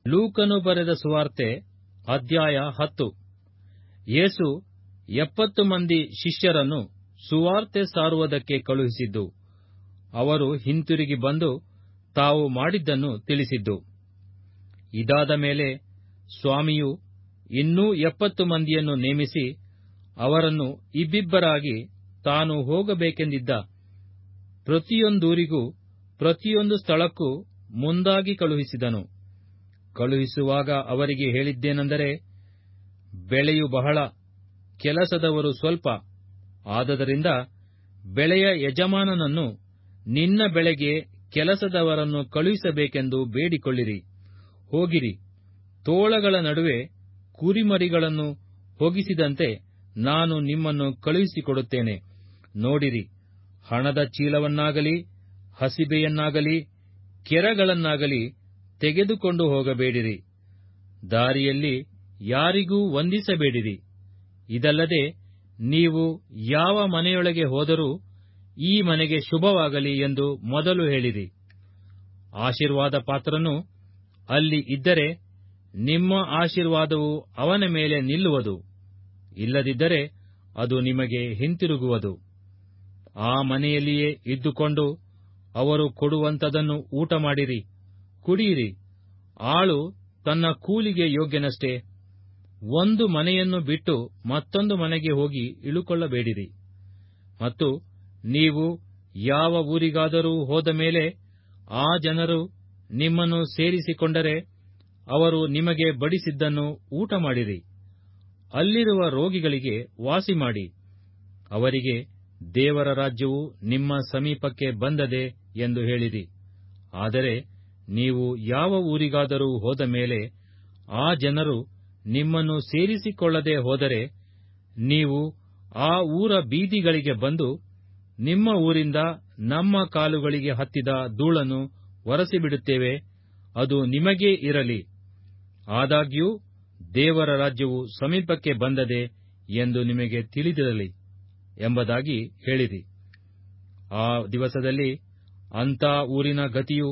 ಲೂಕನು ಬರೆದ ಸುವಾರ್ತೆ ಅಧ್ಯಾಯ ಹತ್ತು ಯೇಸು ಎಪ್ಪತ್ತು ಮಂದಿ ಶಿಷ್ಯರನ್ನು ಸುವಾರ್ತೆ ಸಾರುವುದಕ್ಕೆ ಕಳುಹಿಸಿದ್ದು ಅವರು ಹಿಂತಿರುಗಿ ಬಂದು ತಾವು ಮಾಡಿದ್ದನ್ನು ತಿಳಿಸಿದ್ದು ಇದಾದ ಮೇಲೆ ಸ್ವಾಮಿಯು ಇನ್ನೂ ಎಪ್ಪತ್ತು ಮಂದಿಯನ್ನು ನೇಮಿಸಿ ಅವರನ್ನು ಇಬ್ಬಿಬ್ಬರಾಗಿ ತಾನು ಹೋಗಬೇಕೆಂದಿದ್ದ ಪ್ರತಿಯೊಂದೂರಿಗೂ ಪ್ರತಿಯೊಂದು ಸ್ಥಳಕ್ಕೂ ಮುಂದಾಗಿ ಕಳುಹಿಸಿದನು ಕಳುಹಿಸುವಾಗ ಅವರಿಗೆ ಹೇಳಿದ್ದೇನೆಂದರೆ ಬೆಳೆಯು ಬಹಳ ಕೆಲಸದವರು ಸ್ವಲ್ಪ ಆದದರಿಂದ ಬೆಳೆಯ ಯಜಮಾನನನ್ನು ನಿನ್ನ ಬೆಳೆಗೆ ಕೆಲಸದವರನ್ನು ಕಳುಹಿಸಬೇಕೆಂದು ಬೇಡಿಕೊಳ್ಳಿರಿ ಹೋಗಿರಿ ತೋಳಗಳ ನಡುವೆ ಕುರಿಮರಿಗಳನ್ನು ಹೋಗಿಸಿದಂತೆ ನಾನು ನಿಮ್ಮನ್ನು ಕಳುಹಿಸಿಕೊಡುತ್ತೇನೆ ನೋಡಿರಿ ಹಣದ ಚೀಲವನ್ನಾಗಲಿ ಹಸಿಬೆಯನ್ನಾಗಲಿ ಕೆರಗಳನ್ನಾಗಲಿ ತೆಗೆದುಕೊಂಡು ಹೋಗಬೇಡಿರಿ ದಾರಿಯಲ್ಲಿ ಯಾರಿಗೂ ವಂದಿಸಬೇಡಿರಿ ಇದಲ್ಲದೆ ನೀವು ಯಾವ ಮನೆಯೊಳಗೆ ಹೋದರೂ ಈ ಮನೆಗೆ ಶುಭವಾಗಲಿ ಎಂದು ಮೊದಲು ಹೇಳಿರಿ ಆಶೀರ್ವಾದ ಪಾತ್ರನು ಅಲ್ಲಿ ಇದ್ದರೆ ನಿಮ್ಮ ಆಶೀರ್ವಾದವು ಅವನ ಮೇಲೆ ನಿಲ್ಲುವುದು ಇಲ್ಲದಿದ್ದರೆ ಅದು ನಿಮಗೆ ಹಿಂತಿರುಗುವುದು ಆ ಮನೆಯಲ್ಲಿಯೇ ಇದ್ದುಕೊಂಡು ಅವರು ಕೊಡುವಂಥದನ್ನು ಊಟ ಮಾಡಿರಿ ಕುಡಿಯಿರಿ ಆಳು ತನ್ನ ಕೂಲಿಗೆ ಯೋಗ್ಯನಷ್ಟೇ ಒಂದು ಮನೆಯನ್ನು ಬಿಟ್ಟು ಮತ್ತೊಂದು ಮನೆಗೆ ಹೋಗಿ ಇಳುಕೊಳ್ಳಬೇಡಿರಿ ಮತ್ತು ನೀವು ಯಾವ ಊರಿಗಾದರೂ ಹೋದ ಮೇಲೆ ಆ ಜನರು ನಿಮ್ಮನ್ನು ಸೇರಿಸಿಕೊಂಡರೆ ಅವರು ನಿಮಗೆ ಬಡಿಸಿದ್ದನ್ನು ಊಟ ಮಾಡಿರಿ ಅಲ್ಲಿರುವ ರೋಗಿಗಳಿಗೆ ವಾಸಿ ಮಾಡಿ ಅವರಿಗೆ ದೇವರ ರಾಜ್ಯವು ನಿಮ್ಮ ಸಮೀಪಕ್ಕೆ ಬಂದದೆ ಎಂದು ಹೇಳಿರಿ ಆದರೆ ನೀವು ಯಾವ ಊರಿಗಾದರೂ ಹೋದ ಮೇಲೆ ಆ ಜನರು ನಿಮ್ಮನ್ನು ಸೇರಿಸಿಕೊಳ್ಳದೆ ಹೋದರೆ ನೀವು ಆ ಊರ ಬೀದಿಗಳಿಗೆ ಬಂದು ನಿಮ್ಮ ಊರಿಂದ ನಮ್ಮ ಕಾಲುಗಳಿಗೆ ಹತ್ತಿದ ಧೂಳನ್ನು ಒರೆಸಿಬಿಡುತ್ತೇವೆ ಅದು ನಿಮಗೇ ಇರಲಿ ಆದಾಗ್ಯೂ ದೇವರ ರಾಜ್ಯವು ಸಮೀಪಕ್ಕೆ ಬಂದದೆ ಎಂದು ನಿಮಗೆ ತಿಳಿದಿರಲಿ ಎಂಬುದಾಗಿ ಹೇಳಿರಿ ಆ ದಿವಸದಲ್ಲಿ ಅಂಥ ಊರಿನ ಗತಿಯು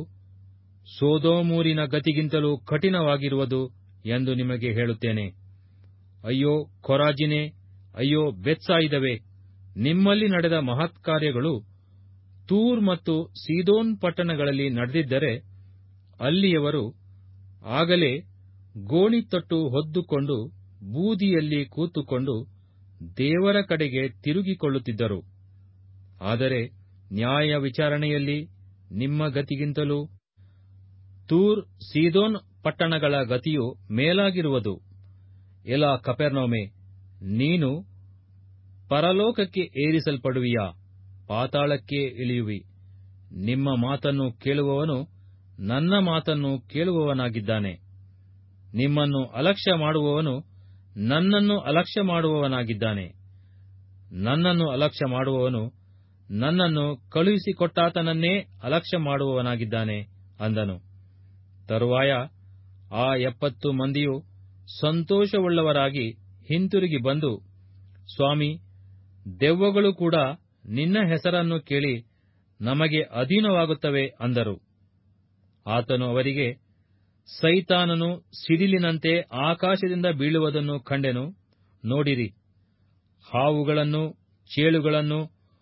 ಸೋದೋಮೂರಿನ ಗತಿಗಿಂತಲೂ ಕಠಿಣವಾಗಿರುವುದು ಎಂದು ನಿಮಗೆ ಹೇಳುತ್ತೇನೆ ಅಯ್ಯೋ ಖೊರಾಜಿನೇ ಅಯ್ಯೋ ಬೆತ್ಸಾಯಿದವೇ ನಿಮ್ಮಲ್ಲಿ ನಡೆದ ಮಹತ್ಕಾರ್ಯಗಳು ತೂರ್ ಮತ್ತು ಸೀದೋನ್ ಪಟ್ಟಣಗಳಲ್ಲಿ ನಡೆದಿದ್ದರೆ ಅಲ್ಲಿಯವರು ಆಗಲೇ ಗೋಣಿತೊಟ್ಟು ಹೊದ್ದುಕೊಂಡು ಬೂದಿಯಲ್ಲಿ ಕೂತುಕೊಂಡು ದೇವರ ಕಡೆಗೆ ತಿರುಗಿಕೊಳ್ಳುತ್ತಿದ್ದರು ಆದರೆ ನ್ಯಾಯ ವಿಚಾರಣೆಯಲ್ಲಿ ನಿಮ್ಮ ಗತಿಗಿಂತಲೂ ತೂರ್ ಸೀದೋನ್ ಪಟ್ಟಣಗಳ ಗತಿಯು ಮೇಲಾಗಿರುವುದು ಎಲಾ ಕಪೆರ್ನೋಮೆ ನೀನು ಪರಲೋಕಕ್ಕೆ ಏರಿಸಲ್ಪಡುವಿಯಾ ಪಾತಾಳಕ್ಕೆ ಇಳಿಯುವಿ ನಿಮ್ಮ ಮಾತನ್ನು ಕೇಳುವವನು ನನ್ನ ಮಾತನ್ನು ಕೇಳುವವನಾಗಿದ್ದಾನೆ ನಿಮ್ಮನ್ನು ಅಲಕ್ಷ್ಯ ಮಾಡುವವನು ನನ್ನನ್ನು ಅಲಕ್ಷ್ಯ ಮಾಡುವವನಾಗಿದ್ದಾನೆ ನನ್ನನ್ನು ಅಲಕ್ಷ್ಯ ಮಾಡುವವನು ನನ್ನನ್ನು ಕಳುಹಿಸಿಕೊಟ್ಟಾತನನ್ನೇ ಅಲಕ್ಷ್ಯ ಮಾಡುವವನಾಗಿದ್ದಾನೆ ಅಂದನು ತರುವಾಯ ಆ ಎಪ್ಪತ್ತು ಮಂದಿಯು ಸಂತೋಷವುಳ್ಳವರಾಗಿ ಹಿಂತಿರುಗಿ ಬಂದು ಸ್ವಾಮಿ ದೆವ್ವಗಳು ಕೂಡ ನಿನ್ನ ಹೆಸರನ್ನು ಕೇಳಿ ನಮಗೆ ಅಧೀನವಾಗುತ್ತವೆ ಅಂದರು ಆತನು ಅವರಿಗೆ ಸೈತಾನನು ಸಿಡಿಲಿನಂತೆ ಆಕಾಶದಿಂದ ಬೀಳುವುದನ್ನು ಕಂಡೆನು ನೋಡಿರಿ ಹಾವುಗಳನ್ನು ಚೇಳುಗಳನ್ನು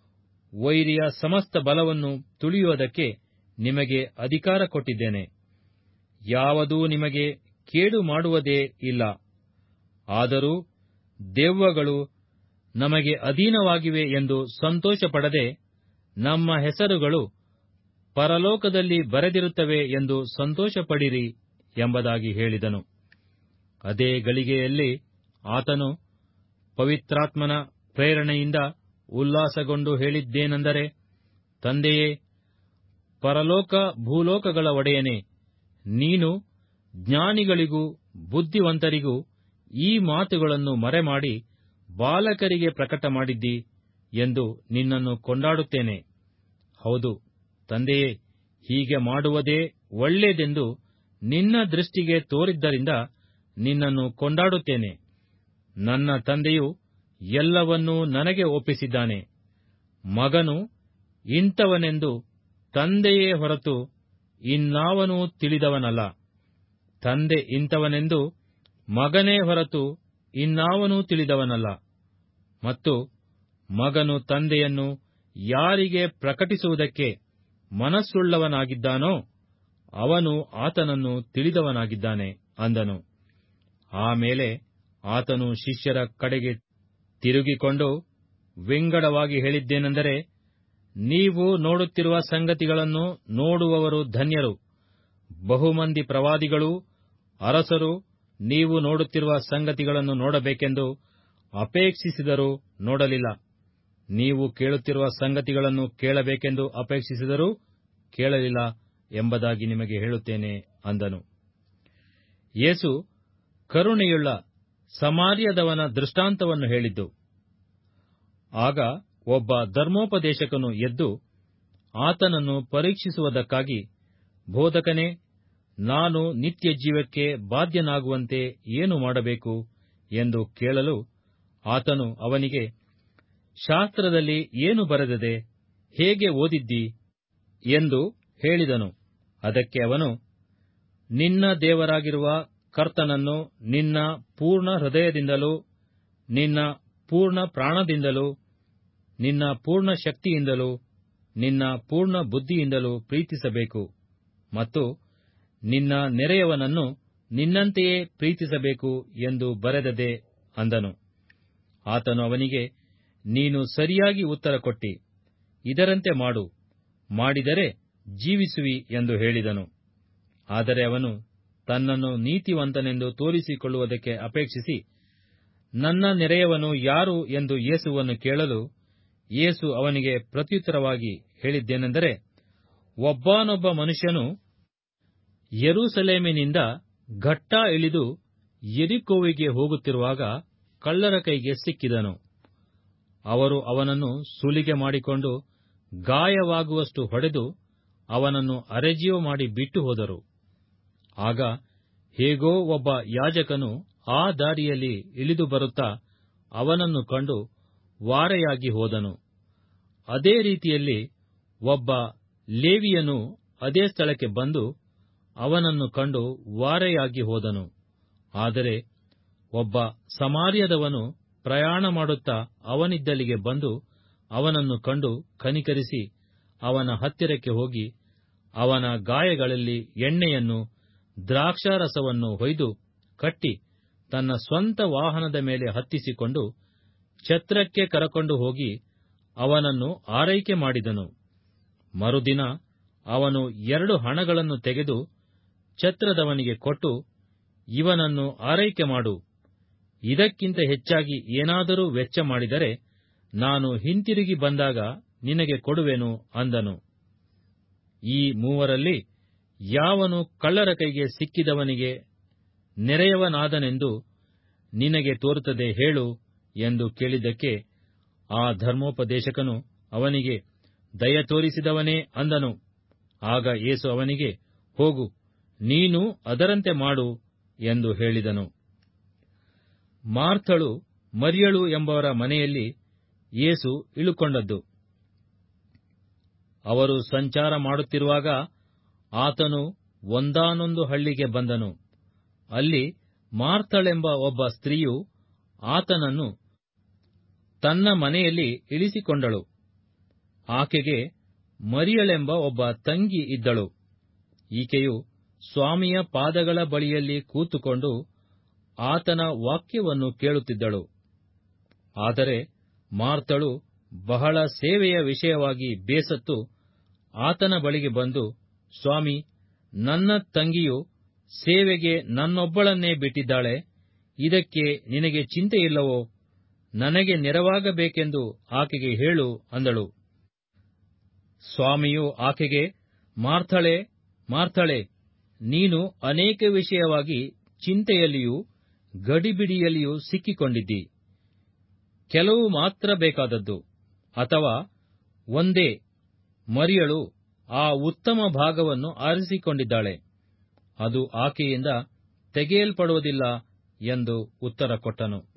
ವೈರಿಯ ಸಮಸ್ತ ಬಲವನ್ನು ತುಳಿಯುವುದಕ್ಕೆ ನಿಮಗೆ ಅಧಿಕಾರ ಕೊಟ್ಟಿದ್ದೇನೆ ಯಾವುದೂ ನಿಮಗೆ ಕೇಡು ಮಾಡುವುದೇ ಇಲ್ಲ ಆದರೂ ದೆವ್ವಗಳು ನಮಗೆ ಅಧೀನವಾಗಿವೆ ಎಂದು ಸಂತೋಷಪಡದೆ ನಮ್ಮ ಹೆಸರುಗಳು ಪರಲೋಕದಲ್ಲಿ ಬರೆದಿರುತ್ತವೆ ಎಂದು ಸಂತೋಷಪಡಿರಿ ಎಂಬುದಾಗಿ ಹೇಳಿದನು ಅದೇ ಗಳಿಗೆಯಲ್ಲಿ ಆತನು ಪವಿತ್ರಾತ್ಮನ ಪ್ರೇರಣೆಯಿಂದ ಉಲ್ಲಾಸಗೊಂಡು ಹೇಳಿದ್ದೇನೆಂದರೆ ತಂದೆಯೇ ಪರಲೋಕ ಭೂಲೋಕಗಳ ಒಡೆಯನೇ ನೀನು ಜ್ಞಾನಿಗಳಿಗೂ ಬುದ್ಧಿವಂತರಿಗೂ ಈ ಮಾತುಗಳನ್ನು ಮರೆಮಾಡಿ ಬಾಲಕರಿಗೆ ಪ್ರಕಟ ಮಾಡಿದ್ದಿ ಎಂದು ನಿನ್ನನ್ನು ಕೊಂಡಾಡುತ್ತೇನೆ ಹೌದು ತಂದೆಯೇ ಹೀಗೆ ಮಾಡುವುದೇ ಒಳ್ಳೆಯದೆಂದು ನಿನ್ನ ದೃಷ್ಟಿಗೆ ತೋರಿದ್ದರಿಂದ ನಿನ್ನನ್ನು ಕೊಂಡಾಡುತ್ತೇನೆ ನನ್ನ ತಂದೆಯು ಎಲ್ಲವನ್ನೂ ನನಗೆ ಒಪ್ಪಿಸಿದ್ದಾನೆ ಮಗನು ಇಂಥವನೆಂದು ತಂದೆಯೇ ಹೊರತು ಇನ್ನಾವನೂ ತಿಳಿದವನಲ್ಲ ತಂದೆ ಇಂಥವನೆಂದು ಮಗನೇ ಹೊರತು ಇನ್ನಾವನೂ ತಿಳಿದವನಲ್ಲ ಮತ್ತು ಮಗನು ತಂದೆಯನ್ನು ಯಾರಿಗೆ ಪ್ರಕಟಿಸುವುದಕ್ಕೆ ಮನಸ್ಸುಳ್ಳವನಾಗಿದ್ದಾನೋ ಅವನು ಆತನನ್ನು ತಿಳಿದವನಾಗಿದ್ದಾನೆ ಅಂದನು ಆಮೇಲೆ ಆತನು ಶಿಷ್ಯರ ಕಡೆಗೆ ತಿರುಗಿಕೊಂಡು ವಿಂಗಡವಾಗಿ ಹೇಳಿದ್ದೇನೆಂದರೆ ನೀವು ನೋಡುತ್ತಿರುವ ಸಂಗತಿಗಳನ್ನು ನೋಡುವವರು ಧನ್ಯರು ಬಹುಮಂದಿ ಪ್ರವಾದಿಗಳೂ ಅರಸರು ನೀವು ನೋಡುತ್ತಿರುವ ಸಂಗತಿಗಳನ್ನು ನೋಡಬೇಕೆಂದು ಅಪೇಕ್ಷಿಸಿದರೂ ನೋಡಲಿಲ್ಲ ನೀವು ಕೇಳುತ್ತಿರುವ ಸಂಗತಿಗಳನ್ನು ಕೇಳಬೇಕೆಂದು ಅಪೇಕ್ಷಿಸಿದರೂ ಕೇಳಲಿಲ್ಲ ಎಂಬುದಾಗಿ ನಿಮಗೆ ಹೇಳುತ್ತೇನೆ ಅಂದನು ಯೇಸು ಕರುಣೆಯುಳ್ಳ ಸಮಾರ್ಯದವನ ದೃಷ್ಟಾಂತವನ್ನು ಹೇಳಿದ್ದು ಆಗ ಒಬ್ಬ ಧರ್ಮೋಪದೇಶಕನು ಎದ್ದು ಆತನನ್ನು ಪರೀಕ್ಷಿಸುವುದಕ್ಕಾಗಿ ಬೋಧಕನೇ ನಾನು ನಿತ್ಯ ಜೀವಕ್ಕೆ ಬಾಧ್ಯನಾಗುವಂತೆ ಏನು ಮಾಡಬೇಕು ಎಂದು ಕೇಳಲು ಆತನು ಅವನಿಗೆ ಶಾಸ್ತ್ರದಲ್ಲಿ ಏನು ಬರೆದಿದೆ ಹೇಗೆ ಓದಿದ್ದಿ ಎಂದು ಹೇಳಿದನು ಅದಕ್ಕೆ ಅವನು ನಿನ್ನ ದೇವರಾಗಿರುವ ಕರ್ತನನ್ನು ನಿನ್ನ ಪೂರ್ಣ ಹೃದಯದಿಂದಲೂ ನಿನ್ನ ಪೂರ್ಣ ಪ್ರಾಣದಿಂದಲೂ ನಿನ್ನ ಪೂರ್ಣ ಶಕ್ತಿಯಿಂದಲೂ ನಿನ್ನ ಪೂರ್ಣ ಬುದ್ಧಿಯಿಂದಲೂ ಪ್ರೀತಿಸಬೇಕು ಮತ್ತು ನಿನ್ನ ನೆರೆಯವನನ್ನು ನಿನ್ನಂತೆಯೇ ಪ್ರೀತಿಸಬೇಕು ಎಂದು ಬರೆದದೆ ಅಂದನು ಆತನು ಅವನಿಗೆ ನೀನು ಸರಿಯಾಗಿ ಉತ್ತರ ಕೊಟ್ಟಿ ಇದರಂತೆ ಮಾಡು ಮಾಡಿದರೆ ಜೀವಿಸುವಿ ಎಂದು ಹೇಳಿದನು ಆದರೆ ಅವನು ತನ್ನನ್ನು ನೀತಿವಂತನೆಂದು ತೋರಿಸಿಕೊಳ್ಳುವುದಕ್ಕೆ ಅಪೇಕ್ಷಿಸಿ ನನ್ನ ನೆರೆಯವನು ಯಾರು ಎಂದು ಯೇಸುವನ್ನು ಕೇಳಲು ಯೇಸು ಅವನಿಗೆ ಪ್ರತ್ಯುತ್ತರವಾಗಿ ಹೇಳಿದ್ದೇನೆಂದರೆ ಒಬ್ಬಾನೊಬ್ಬ ಮನುಷ್ಯನು ಯೆರೂಸಲೇಮಿನಿಂದ ಘಟ್ಟಾ ಇಳಿದು ಯೆರಿಕೋವಿಗೆ ಹೋಗುತ್ತಿರುವಾಗ ಕಳ್ಳರ ಕೈಗೆ ಸಿಕ್ಕಿದನು ಅವರು ಅವನನ್ನು ಸುಲಿಗೆ ಮಾಡಿಕೊಂಡು ಗಾಯವಾಗುವಷ್ಟು ಹೊಡೆದು ಅವನನ್ನು ಅರೆಜೀವ ಮಾಡಿ ಬಿಟ್ಟು ಹೋದರು ಆಗ ಹೇಗೋ ಒಬ್ಬ ಯಾಜಕನು ಆ ದಾರಿಯಲ್ಲಿ ಇಳಿದು ಬರುತ್ತಾ ಅವನನ್ನು ಕಂಡು ವಾರೆಯಾಗಿ ಹೋದನು ಅದೇ ರೀತಿಯಲ್ಲಿ ಒಬ್ಬ ಲೇವಿಯನು ಅದೇ ಸ್ಥಳಕ್ಕೆ ಬಂದು ಅವನನ್ನು ಕಂಡು ವಾರೆಯಾಗಿ ಹೋದನು ಆದರೆ ಒಬ್ಬ ಸಮಾರ್ಯದವನು ಪ್ರಯಾಣ ಮಾಡುತ್ತಾ ಅವನಿದ್ದಲ್ಲಿಗೆ ಬಂದು ಅವನನ್ನು ಕಂಡು ಕನಿಕರಿಸಿ ಅವನ ಹತ್ತಿರಕ್ಕೆ ಹೋಗಿ ಅವನ ಗಾಯಗಳಲ್ಲಿ ಎಣ್ಣೆಯನ್ನು ದ್ರಾಕ್ಷಾರಸವನ್ನು ಹೊಯ್ದು ಕಟ್ಟಿ ತನ್ನ ಸ್ವಂತ ವಾಹನದ ಮೇಲೆ ಹತ್ತಿಸಿಕೊಂಡು ಛತ್ರಕ್ಕೆ ಕರಕೊಂಡು ಹೋಗಿ ಅವನನ್ನು ಆರೈಕೆ ಮಾಡಿದನು ಮರುದಿನ ಅವನು ಎರಡು ಹಣಗಳನ್ನು ತೆಗೆದು ಛತ್ರದವನಿಗೆ ಕೊಟ್ಟು ಇವನನ್ನು ಆರೈಕೆ ಮಾಡು ಇದಕ್ಕಿಂತ ಹೆಚ್ಚಾಗಿ ಏನಾದರೂ ವೆಚ್ಚ ಮಾಡಿದರೆ ನಾನು ಹಿಂತಿರುಗಿ ಬಂದಾಗ ನಿನಗೆ ಕೊಡುವೆನು ಅಂದನು ಈ ಮೂವರಲ್ಲಿ ಯಾವನು ಕಳ್ಳರ ಕೈಗೆ ಸಿಕ್ಕಿದವನಿಗೆ ನೆರೆಯವನಾದನೆಂದು ನಿನಗೆ ತೋರುತ್ತದೆ ಹೇಳು ಎಂದು ಕೇಳಿದ್ದಕ್ಕೆ ಆ ಧರ್ಮೋಪದೇಶಕನು ಅವನಿಗೆ ದಯ ತೋರಿಸಿದವನೇ ಅಂದನು ಆಗ ಯೇಸು ಅವನಿಗೆ ಹೋಗು ನೀನು ಅದರಂತೆ ಮಾಡು ಎಂದು ಹೇಳಿದನು ಮಾರ್ಥಳು ಮರಿಯಳು ಎಂಬವರ ಮನೆಯಲ್ಲಿ ಯೇಸು ಇಳುಕೊಂಡದ್ದು ಅವರು ಸಂಚಾರ ಮಾಡುತ್ತಿರುವಾಗ ಆತನು ಒಂದಾನೊಂದು ಹಳ್ಳಿಗೆ ಬಂದನು ಅಲ್ಲಿ ಮಾರ್ಥಳೆಂಬ ಒಬ್ಬ ಸ್ತ್ರೀಯು ಆತನನ್ನು ತನ್ನ ಮನೆಯಲ್ಲಿ ಇಳಿಸಿಕೊಂಡಳು ಆಕೆಗೆ ಮರಿಯಳೆಂಬ ಒಬ್ಬ ತಂಗಿ ಇದ್ದಳು ಈಕೆಯು ಸ್ವಾಮಿಯ ಪಾದಗಳ ಬಳಿಯಲ್ಲಿ ಕೂತುಕೊಂಡು ಆತನ ವಾಕ್ಯವನ್ನು ಕೇಳುತ್ತಿದ್ದಳು ಆದರೆ ಮಾರ್ತಳು ಬಹಳ ಸೇವೆಯ ವಿಷಯವಾಗಿ ಬೇಸತ್ತು ಆತನ ಬಳಿಗೆ ಬಂದು ಸ್ವಾಮಿ ನನ್ನ ತಂಗಿಯು ಸೇವೆಗೆ ನನ್ನೊಬ್ಬಳನ್ನೇ ಬಿಟ್ಟಿದ್ದಾಳೆ ಇದಕ್ಕೆ ನಿನಗೆ ಚಿಂತೆಯಿಲ್ಲವೋ ನನಗೆ ನೆರವಾಗಬೇಕೆಂದು ಆಕೆಗೆ ಹೇಳು ಅಂದಳು ಸ್ವಾಮಿಯು ಆಕೆಗೆ ಮಾರ್ಥಳೆ ಮಾರ್ಥಳೆ ನೀನು ಅನೇಕ ವಿಷಯವಾಗಿ ಚಿಂತೆಯಲ್ಲಿಯೂ ಗಡಿಬಿಡಿಯಲ್ಲಿಯೂ ಸಿಕ್ಕಿಕೊಂಡಿದ್ದಿ ಕೆಲವು ಮಾತ್ರ ಬೇಕಾದದ್ದು ಅಥವಾ ಒಂದೇ ಮರಿಯಳು ಆ ಉತ್ತಮ ಭಾಗವನ್ನು ಆರಿಸಿಕೊಂಡಿದ್ದಾಳೆ ಅದು ಆಕೆಯಿಂದ ತೆಗೆಯಲ್ಪಡುವುದಿಲ್ಲ ಎಂದು ಉತ್ತರ ಕೊಟ್ಟನು